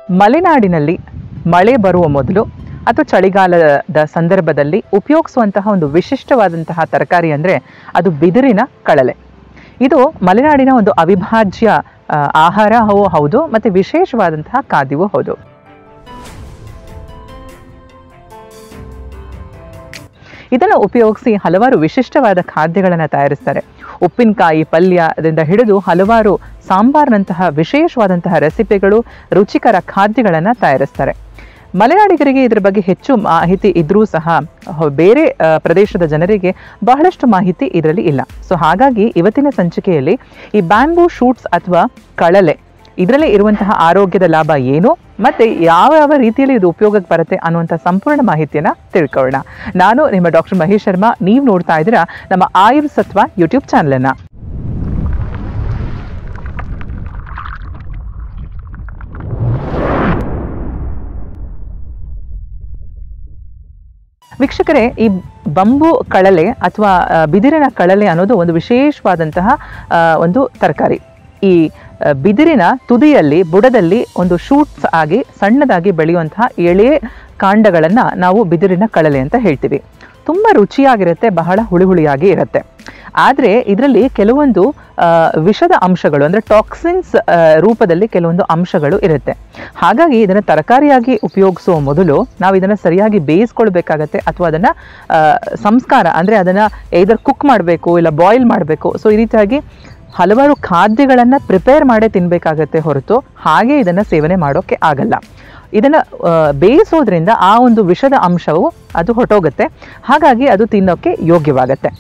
ಮಲೆನಾಡಿನಲ್ಲಿ ಮಳೆ ಬರುವ ಮೊದಲು ಅಥವಾ ಚಳಿಗಾಲದ ಸಂದರ್ಭದಲ್ಲಿ ಉಪಯೋಗಿಸುವಂತಹ ಒಂದು ವಿಶಿಷ್ಟವಾದಂತಹ ತರಕಾರಿ ಅಂದರೆ ಅದು ಬಿದಿರಿನ ಕಳಲೆ ಇದು ಮಲೆನಾಡಿನ ಒಂದು ಅವಿಭಾಜ್ಯ ಆ, ಆಹಾರವೂ ಹೌದು ಮತ್ತು ವಿಶೇಷವಾದಂತಹ ಖಾದ್ಯವೂ ಹೌದು ಇದನ್ನು ಉಪಯೋಗಿಸಿ ಹಲವಾರು ವಿಶಿಷ್ಟವಾದ ಖಾದ್ಯಗಳನ್ನು ತಯಾರಿಸ್ತಾರೆ ಉಪ್ಪಿನಕಾಯಿ ಪಲ್ಯದಿಂದ ಹಿಡಿದು ಹಲವಾರು ಸಾಂಬಾರ್ನಂತಹ ವಿಶೇಷವಾದಂತಹ ರೆಸಿಪಿಗಳು ರುಚಿಕರ ಖಾದ್ಯಗಳನ್ನು ತಯಾರಿಸ್ತಾರೆ ಮಲೆನಾಡಿಗರಿಗೆ ಇದರ ಬಗ್ಗೆ ಹೆಚ್ಚು ಮಾಹಿತಿ ಇದ್ರೂ ಸಹ ಹೊ- ಬೇರೆ ಆ, ಪ್ರದೇಶದ ಜನರಿಗೆ ಬಹಳಷ್ಟು ಮಾಹಿತಿ ಇದರಲ್ಲಿ ಇಲ್ಲ ಸೊ ಹಾಗಾಗಿ ಇವತ್ತಿನ ಸಂಚಿಕೆಯಲ್ಲಿ ಈ ಬ್ಯಾಂಬೂ ಶೂಟ್ಸ್ ಅಥವಾ ಕಳಲೆ ಇದರಲ್ಲಿ ಇರುವಂತಹ ಆರೋಗ್ಯದ ಲಾಭ ಏನು ಮತ್ತೆ ಯಾವ ಯಾವ ರೀತಿಯಲ್ಲಿ ಇದು ಉಪಯೋಗಕ್ಕೆ ಬರುತ್ತೆ ಅನ್ನುವಂಥ ಸಂಪೂರ್ಣ ಮಾಹಿತಿಯನ್ನ ತಿಳ್ಕೊಳ್ಳೋಣ ನಾನು ನಿಮ್ಮ ಡಾಕ್ಟರ್ ಮಹೇಶ್ ಶರ್ಮಾ ನೀವು ನೋಡ್ತಾ ಇದ್ದೀರಾ ನಮ್ಮ ಆಯುರ್ ಸತ್ವ ಯೂಟ್ಯೂಬ್ ಚಾನಲನ್ನು ವೀಕ್ಷಕರೇ ಈ ಬಂಬು ಕಳಲೆ ಅಥವಾ ಆ, ಬಿದಿರಿನ ಕಳಲೆ ಅನ್ನೋದು ಒಂದು ವಿಶೇಷವಾದಂತಹ ಆ, ಒಂದು ತರಕಾರಿ ಈ ಆ, ಬಿದಿರಿನ ತುದಿಯಲ್ಲಿ ಬುಡದಲ್ಲಿ ಒಂದು ಶೂಟ್ಸ್ ಆಗಿ ಸಣ್ಣದಾಗಿ ಬೆಳೆಯುವಂತಹ ಎಳೆ ಕಾಂಡಗಳನ್ನು ನಾವು ಬಿದಿರಿನ ಕಳಲೆ ಅಂತ ಹೇಳ್ತೀವಿ ತುಂಬ ರುಚಿಯಾಗಿರುತ್ತೆ ಬಹಳ ಹುಳಿ ಹುಳಿಯಾಗಿ ಇರುತ್ತೆ ಆದರೆ ಇದರಲ್ಲಿ ಕೆಲವೊಂದು ಆ, ವಿಷದ ಅಂಶಗಳು ಅಂದರೆ ಟಾಕ್ಸಿನ್ಸ್ ರೂಪದಲ್ಲಿ ಕೆಲವೊಂದು ಅಂಶಗಳು ಇರುತ್ತೆ ಹಾಗಾಗಿ ಇದನ್ನು ತರಕಾರಿಯಾಗಿ ಉಪಯೋಗಿಸುವ ಮೊದಲು ನಾವು ಇದನ್ನು ಸರಿಯಾಗಿ ಬೇಯಿಸ್ಕೊಳ್ಬೇಕಾಗತ್ತೆ ಅಥವಾ ಅದನ್ನು ಸಂಸ್ಕಾರ ಅಂದರೆ ಅದನ್ನು either ಕುಕ್ ಮಾಡಬೇಕು ಇಲ್ಲ ಬಾಯ್ಲ್ ಮಾಡಬೇಕು ಸೊ ಈ ರೀತಿಯಾಗಿ ಹಲವಾರು ಖಾದ್ಯಗಳನ್ನು ಪ್ರಿಪೇರ್ ಮಾಡೇ ತಿನ್ನಬೇಕಾಗತ್ತೆ ಹೊರತು ಹಾಗೆ ಇದನ್ನು ಸೇವನೆ ಮಾಡೋಕ್ಕೆ ಆಗಲ್ಲ ಇದನ್ನು ಆ, ಬೇಯಿಸೋದ್ರಿಂದ ಆ ಒಂದು ವಿಷದ ಅಂಶವು ಅದು ಹೊಟ್ಟೋಗುತ್ತೆ ಹಾಗಾಗಿ ಅದು ತಿನ್ನೋಕ್ಕೆ ಯೋಗ್ಯವಾಗತ್ತೆ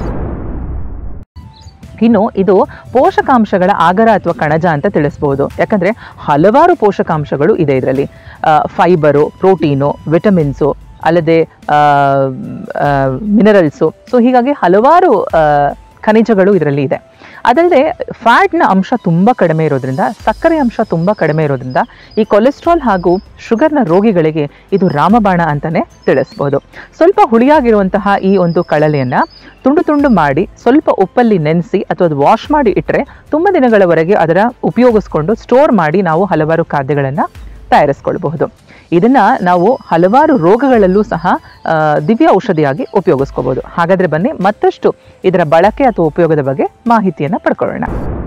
ಇನ್ನು ಇದು ಪೋಷಕಾಂಶಗಳ ಆಗರ ಅಥವಾ ಕಣಜ ಅಂತ ತಿಳಿಸ್ಬೋದು ಯಾಕಂದರೆ ಹಲವಾರು ಪೋಷಕಾಂಶಗಳು ಇದೆ ಇದರಲ್ಲಿ ಫೈಬರು ಪ್ರೋಟೀನು ವಿಟಮಿನ್ಸು ಅಲ್ಲದೆ ಮಿನರಲ್ಸು ಸೊ ಹೀಗಾಗಿ ಹಲವಾರು ಆ, ಖನಿಜಗಳು ಇದರಲ್ಲಿ ಇದೆ ಅದಲ್ಲದೆ ಫ್ಯಾಟ್ನ ಅಂಶ ತುಂಬ ಕಡಿಮೆ ಇರೋದ್ರಿಂದ ಸಕ್ಕರೆ ಅಂಶ ತುಂಬ ಕಡಿಮೆ ಇರೋದ್ರಿಂದ ಈ ಕೊಲೆಸ್ಟ್ರಾಲ್ ಹಾಗೂ ಶುಗರ್ನ ರೋಗಿಗಳಿಗೆ ಇದು ರಾಮಬಾಣ ಅಂತಲೇ ತಿಳಿಸ್ಬೋದು ಸ್ವಲ್ಪ ಹುಳಿಯಾಗಿರುವಂತಹ ಈ ಒಂದು ಕಳಲೆಯನ್ನು ತುಂಡು ತುಂಡು ಮಾಡಿ ಸ್ವಲ್ಪ ಉಪ್ಪಲ್ಲಿ ನೆನೆಸಿ ಅಥವಾ ಅದು ವಾಶ್ ಮಾಡಿ ಇಟ್ಟರೆ ತುಂಬ ದಿನಗಳವರೆಗೆ ಅದರ ಉಪಯೋಗಿಸ್ಕೊಂಡು ಸ್ಟೋರ್ ಮಾಡಿ ನಾವು ಹಲವಾರು ಖಾದ್ಯಗಳನ್ನು ತಯಾರಿಸ್ಕೊಳ್ಬಹುದು ಇದನ್ನ ನಾವು ಹಲವಾರು ರೋಗಗಳಲ್ಲೂ ಸಹ ಆ, ದಿವ್ಯ ಔಷಧಿಯಾಗಿ ಉಪಯೋಗಿಸ್ಕೋಬಹುದು ಹಾಗಾದ್ರೆ ಬನ್ನಿ ಮತ್ತಷ್ಟು ಇದರ ಬಳಕೆ ಅಥವಾ ಉಪಯೋಗದ ಬಗ್ಗೆ ಮಾಹಿತಿಯನ್ನ ಪಡ್ಕೊಳ್ಳೋಣ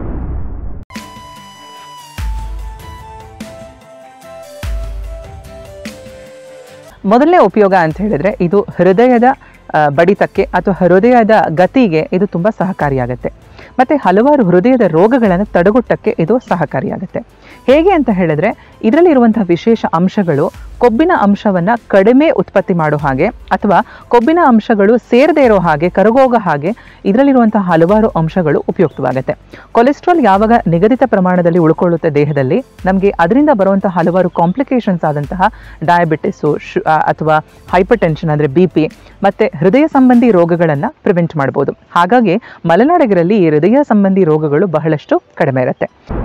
ಮೊದಲನೇ ಉಪಯೋಗ ಅಂತ ಹೇಳಿದ್ರೆ ಇದು ಹೃದಯದ ಆ, ಬಡಿತಕ್ಕೆ ಅಥವಾ ಹೃದಯದ ಗತಿಗೆ ಇದು ತುಂಬ ಸಹಕಾರಿಯಾಗುತ್ತೆ ಮತ್ತು ಹಲವಾರು ಹೃದಯದ ರೋಗಗಳನ್ನು ತಡೆಗಟ್ಟಕ್ಕೆ ಇದು ಸಹಕಾರಿಯಾಗುತ್ತೆ ಹೇಗೆ ಅಂತ ಹೇಳಿದ್ರೆ ಇದರಲ್ಲಿರುವಂತಹ ವಿಶೇಷ ಅಂಶಗಳು ಕೊಬ್ಬಿನ ಅಂಶವನ್ನು ಕಡಿಮೆ ಉತ್ಪತ್ತಿ ಮಾಡೋ ಹಾಗೆ ಅಥವಾ ಕೊಬ್ಬಿನ ಅಂಶಗಳು ಸೇರದೇ ಇರೋ ಹಾಗೆ ಕರಗೋಗ ಹಾಗೆ ಇದರಲ್ಲಿರುವಂತಹ ಹಲವಾರು ಅಂಶಗಳು ಉಪಯುಕ್ತವಾಗುತ್ತೆ ಕೊಲೆಸ್ಟ್ರಾಲ್ ಯಾವಾಗ ನಿಗದಿತ ಪ್ರಮಾಣದಲ್ಲಿ ಉಳ್ಕೊಳ್ಳುತ್ತೆ ದೇಹದಲ್ಲಿ ನಮಗೆ ಅದರಿಂದ ಬರುವಂತಹ ಹಲವಾರು ಕಾಂಪ್ಲಿಕೇಶನ್ಸ್ ಆದಂತಹ ಡಯಾಬಿಟಿಸು ಶು ಆ, ಅಥವಾ ಹೈಪರ್ ಟೆನ್ಷನ್ ಅಂದರೆ ಬಿ ಪಿ ಮತ್ತು ಹೃದಯ ಸಂಬಂಧಿ ರೋಗಗಳನ್ನು ಪ್ರಿವೆಂಟ್ ಮಾಡ್ಬೋದು ಹಾಗಾಗಿ ಮಲೆನಾಡಿಗರಲ್ಲಿ ಈ ಹೃದಯ ಸಂಬಂಧಿ ರೋಗಗಳು ಬಹಳಷ್ಟು ಕಡಿಮೆ ಇರುತ್ತೆ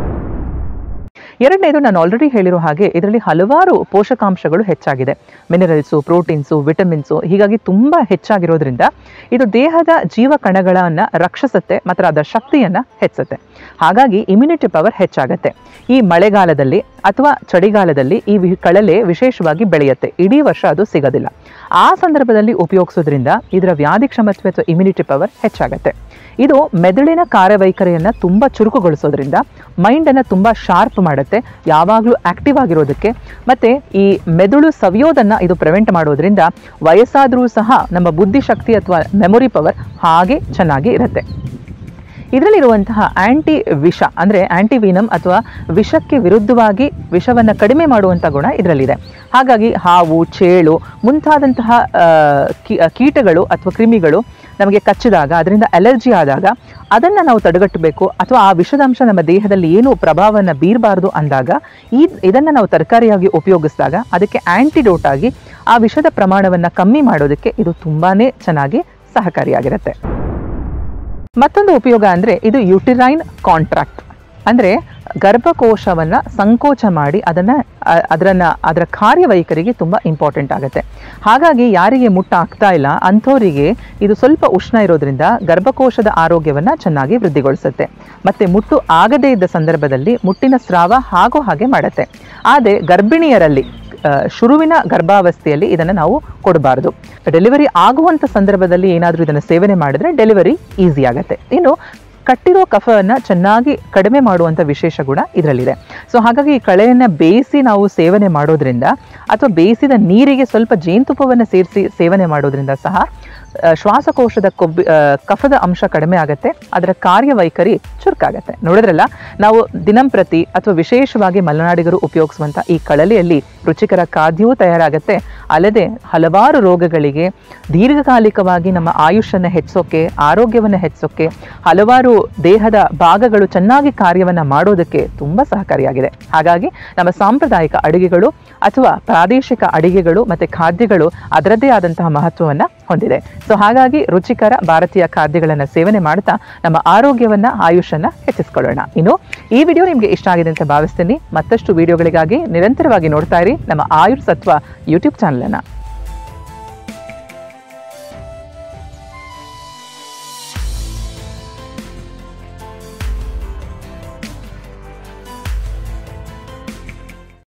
ಎರಡನೇದು ನಾನು ಆಲ್ರೆಡಿ ಹೇಳಿರೋ ಹಾಗೆ ಇದರಲ್ಲಿ ಹಲವಾರು ಪೋಷಕಾಂಶಗಳು ಹೆಚ್ಚಾಗಿದೆ ಮಿನರಲ್ಸು ಪ್ರೋಟೀನ್ಸು ವಿಟಮಿನ್ಸು ಹೀಗಾಗಿ ತುಂಬ ಹೆಚ್ಚಾಗಿರೋದ್ರಿಂದ ಇದು ದೇಹದ ಜೀವ ಕಣಗಳನ್ನು ರಕ್ಷಿಸುತ್ತೆ ಮತ್ತು ಅದರ ಶಕ್ತಿಯನ್ನು ಹೆಚ್ಚುತ್ತೆ ಹಾಗಾಗಿ ಇಮ್ಯುನಿಟಿ ಪವರ್ ಹೆಚ್ಚಾಗುತ್ತೆ ಈ ಮಳೆಗಾಲದಲ್ಲಿ ಅಥವಾ ಚಳಿಗಾಲದಲ್ಲಿ ಈ ವಿ- ಕಳಲೆ ವಿಶೇಷವಾಗಿ ಬೆಳೆಯುತ್ತೆ ಇಡೀ ವರ್ಷ ಅದು ಸಿಗೋದಿಲ್ಲ ಆ ಸಂದರ್ಭದಲ್ಲಿ ಉಪಯೋಗಿಸೋದ್ರಿಂದ ಇದರ ವ್ಯಾಧಿ ಕ್ಷಮತೆ ಅಥವಾ ಇಮ್ಯುನಿಟಿ ಪವರ್ ಹೆಚ್ಚಾಗುತ್ತೆ ಇದು ಮೆದುಳಿನ ಕಾರ್ಯವೈಖರಿಯನ್ನು ತುಂಬ ಚುರುಕುಗೊಳಿಸೋದ್ರಿಂದ ಮೈಂಡನ್ನು ತುಂಬ ಶಾರ್ಪ್ ಮಾಡುತ್ತೆ ಯಾವಾಗಲೂ ಆಕ್ಟಿವ್ ಆಗಿರೋದಕ್ಕೆ ಮತ್ತು ಈ ಮೆದುಳು ಸವಿಯೋದನ್ನು ಇದು ಪ್ರಿವೆಂಟ್ ಮಾಡೋದ್ರಿಂದ ವಯಸ್ಸಾದರೂ ಸಹ ನಮ್ಮ ಬುದ್ಧಿಶಕ್ತಿ ಅಥವಾ ಮೆಮೊರಿ ಪವರ್ ಹಾಗೆ ಚೆನ್ನಾಗಿ ಇರುತ್ತೆ ಇದರಲ್ಲಿರುವಂತಹ ಆಂಟಿ ವಿಷ ಅಂದರೆ ಆಂಟಿವೀನಮ್ ಅಥವಾ ವಿಷಕ್ಕೆ ವಿರುದ್ಧವಾಗಿ ವಿಷವನ್ನು ಕಡಿಮೆ ಮಾಡುವಂಥ ಗುಣ ಇದರಲ್ಲಿದೆ ಹಾಗಾಗಿ ಹಾವು ಚೇಳು ಮುಂತಾದಂತಹ ಆ, ಕಿ- ಆ, ಕೀಟಗಳು ಅಥವಾ ಕ್ರಿಮಿಗಳು ನಮಗೆ ಕಚ್ಚಿದಾಗ ಅದರಿಂದ ಅಲರ್ಜಿ ಆದಾಗ ಅದನ್ನು ನಾವು ತಡೆಗಟ್ಟಬೇಕು ಅಥವಾ ಆ ವಿಷದಂಶ ನಮ್ಮ ದೇಹದಲ್ಲಿ ಏನು ಪ್ರಭಾವವನ್ನು ಬೀರಬಾರ್ದು ಅಂದಾಗ ಈ ಇದನ್ನು ನಾವು ತರಕಾರಿಯಾಗಿ ಉಪಯೋಗಿಸಿದಾಗ ಅದಕ್ಕೆ ಆಂಟಿಡೋಟ್ ಆಗಿ ಆ ವಿಷದ ಪ್ರಮಾಣವನ್ನು ಕಮ್ಮಿ ಮಾಡೋದಕ್ಕೆ ಇದು ತುಂಬಾ ಚೆನ್ನಾಗಿ ಸಹಕಾರಿಯಾಗಿರುತ್ತೆ ಮತ್ತೊಂದು ಉಪಯೋಗ ಅಂದರೆ ಇದು ಯುಟಿರೈನ್ ಕಾಂಟ್ರಾಕ್ಟ್ ಅಂದರೆ ಗರ್ಭಕೋಶವನ್ನು ಸಂಕೋಚ ಮಾಡಿ ಅದನ್ನು ಅದರನ್ನು ಅದರ ಕಾರ್ಯವೈಖರಿಗೆ ತುಂಬ ಇಂಪಾರ್ಟೆಂಟ್ ಆಗುತ್ತೆ ಹಾಗಾಗಿ ಯಾರಿಗೆ ಮುಟ್ಟ ಆಗ್ತಾ ಇಲ್ಲ ಅಂಥವರಿಗೆ ಇದು ಸ್ವಲ್ಪ ಉಷ್ಣ ಇರೋದ್ರಿಂದ ಗರ್ಭಕೋಶದ ಆರೋಗ್ಯವನ್ನು ಚೆನ್ನಾಗಿ ವೃದ್ಧಿಗೊಳಿಸುತ್ತೆ ಮತ್ತು ಮುಟ್ಟು ಆಗದೇ ಇದ್ದ ಸಂದರ್ಭದಲ್ಲಿ ಮುಟ್ಟಿನ ಸ್ರಾವ ಹಾಗೂ ಹಾಗೆ ಮಾಡುತ್ತೆ ಆದರೆ ಗರ್ಭಿಣಿಯರಲ್ಲಿ ಆ, ಶುರುವಿನ ಗರ್ಭಾವಸ್ಥೆಯಲ್ಲಿ ಇದನ್ನು ನಾವು ಕೊಡಬಾರದು ಡೆಲಿವರಿ ಆಗುವಂಥ ಸಂದರ್ಭದಲ್ಲಿ ಏನಾದರೂ ಇದನ್ನು ಸೇವನೆ ಮಾಡಿದ್ರೆ ಡೆಲಿವರಿ ಈಸಿ ಆಗುತ್ತೆ ಇನ್ನು ಕಟ್ಟಿರೋ ಕಫವನ್ನು ಚೆನ್ನಾಗಿ ಕಡಿಮೆ ಮಾಡುವಂಥ ವಿಶೇಷ ಗುಣ ಇದರಲ್ಲಿದೆ ಸೊ ಹಾಗಾಗಿ ಈ ಕಳೆಯನ್ನು ಬೇಯಿಸಿ ನಾವು ಸೇವನೆ ಮಾಡೋದ್ರಿಂದ ಅಥವಾ ಬೇಯಿಸಿದ ನೀರಿಗೆ ಸ್ವಲ್ಪ ಜೇನುತುಪ್ಪವನ್ನು ಸೇರಿಸಿ ಸೇವನೆ ಮಾಡೋದ್ರಿಂದ ಸಹ ಆ, ಶ್ವಾಸಕೋಶದ ಕೊಬ್ಬಿ ಆ, ಕಫದ ಅಂಶ ಕಡಿಮೆ ಆಗುತ್ತೆ ಅದರ ಕಾರ್ಯವೈಖರಿ ಚುರುಕಾಗತ್ತೆ ನೋಡಿದ್ರಲ್ಲ ನಾವು ದಿನಂಪ್ರತಿ ಅಥವಾ ವಿಶೇಷವಾಗಿ ಮಲೆನಾಡಿಗರು ಉಪಯೋಗಿಸುವಂಥ ಈ ಕಳಲೆಯಲ್ಲಿ ರುಚಿಕರ ಖಾದ್ಯವೂ ತಯಾರಾಗುತ್ತೆ ಅಲ್ಲದೆ ಹಲವಾರು ರೋಗಗಳಿಗೆ ದೀರ್ಘಕಾಲಿಕವಾಗಿ ನಮ್ಮ ಆಯುಷನ್ನು ಹೆಚ್ಚೋಕೆ ಆರೋಗ್ಯವನ್ನು ಹೆಚ್ಚೋಕೆ ಹಲವಾರು ದೇಹದ ಭಾಗಗಳು ಚೆನ್ನಾಗಿ ಕಾರ್ಯವನ್ನು ಮಾಡೋದಕ್ಕೆ ತುಂಬ ಸಹಕಾರಿಯಾಗಿದೆ ಹಾಗಾಗಿ ನಮ್ಮ ಸಾಂಪ್ರದಾಯಿಕ ಅಡುಗೆಗಳು ಅಥವಾ ಪ್ರಾದೇಶಿಕ ಅಡಿಗೆಗಳು ಮತ್ತು ಖಾದ್ಯಗಳು ಅದರದ್ದೇ ಆದಂತಹ ಮಹತ್ವವನ್ನು ಹೊಂದಿದೆ ಸೊ ಹಾಗಾಗಿ ರುಚಿಕರ ಭಾರತೀಯ ಖಾದ್ಯಗಳನ್ನು ಸೇವನೆ ಮಾಡ್ತಾ ನಮ್ಮ ಆರೋಗ್ಯವನ್ನು ಆಯುಷನ್ನು ಹೆಚ್ಚಿಸ್ಕೊಳ್ಳೋಣ ಇನ್ನು ಈ ವಿಡಿಯೋ ನಿಮಗೆ ಇಷ್ಟ ಆಗಿದೆ ಅಂತ ಭಾವಿಸ್ತೀನಿ ಮತ್ತಷ್ಟು ವಿಡಿಯೋಗಳಿಗಾಗಿ ನಿರಂತರವಾಗಿ ನೋಡ್ತಾ ಇರಿ ನಮ್ಮ ಆಯುರ್ ಸತ್ವ ಯೂಟ್ಯೂಬ್ ಚಾನಲನ್ನು